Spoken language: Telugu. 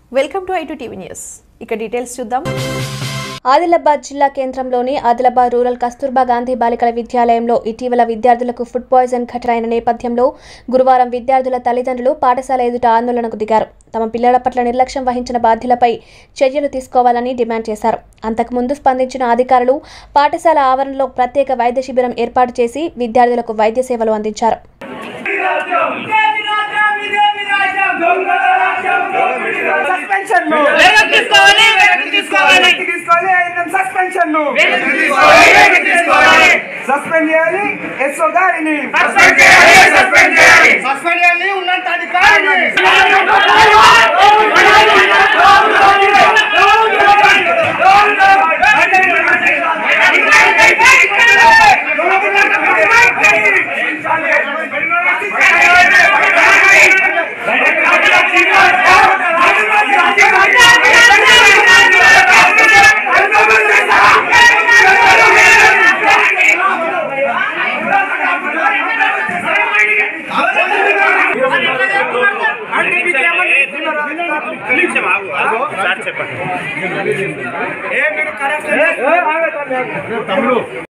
welcome to I two TV news ఇక డీటెయిల్స్ చూద్దాం ఆదిలాబాద్ జిల్లా కేంద్రంలోని ఆదిలాబాద్ రూరల్ కస్తూర్బా గాంధీ బాలికల విద్యాలయంలో ఇటీవల విద్యార్థులకు ఫుడ్ పాయిజన్ ఘటన అయిన నేపథ్యంలో గురువారం విద్యార్థుల తల్లిదండ్రులు పాఠశాల ఎదుట ఆందోళనకు దిగారు తమ పిల్లల పట్ల నిర్లక్ష్యం వహించిన బాధ్యులపై చర్యలు తీసుకోవాలని డిమాండ్ చేశారు అంతకుముందు స్పందించిన అధికారులు పాఠశాల ఆవరణలో ప్రత్యేక వైద్య శిబిరం ఏర్పాటు చేసి విద్యార్థులకు వైద్య సేవలు అందించారు సస్పెన్షన్ ను వెనక్కి తీసుకోవాలి వెనక్కి తీసుకోవాలి వెనక్కి తీసుకోవాలి ఐఎన్ఎం సస్పెన్షన్ ను వెనక్కి తీసుకోవాలి వెనక్కి తీసుకోవాలి సస్పెండ్ చేయాలి ఎస్ఓ గారిని సస్పెండ్ చేయాలి సస్పెండ్ చేయాలి సస్పెండ్ చేయాలి ఉన్నత అధికారిని ఏ మీరు కరెక్ట్